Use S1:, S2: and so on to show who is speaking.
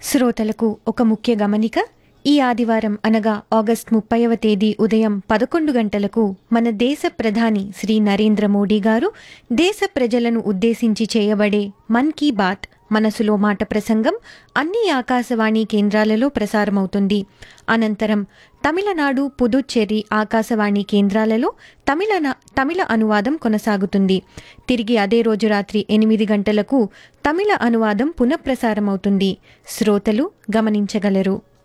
S1: శ్రోతలకు ఒక ముఖ్య గమనిక ఈ ఆదివారం అనగా ఆగస్ట్ ముప్పైవ తేదీ ఉదయం పదకొండు గంటలకు మన దేశ ప్రధాని శ్రీ నరేంద్ర మోడీ గారు దేశ ప్రజలను ఉద్దేశించి చేయబడే మన్ కీ బాత్ మనసులో మాట ప్రసంగం అన్ని ఆకాశవాణి కేంద్రాలలో ప్రసారమవుతుంది అనంతరం తమిళనాడు పుదుచ్చేరి ఆకాశవాణి కేంద్రాలలో తమిళ తమిళ అనువాదం కొనసాగుతుంది తిరిగి అదే రోజు రాత్రి ఎనిమిది గంటలకు తమిళ అనువాదం పునఃప్రసారమవుతుంది శ్రోతలు గమనించగలరు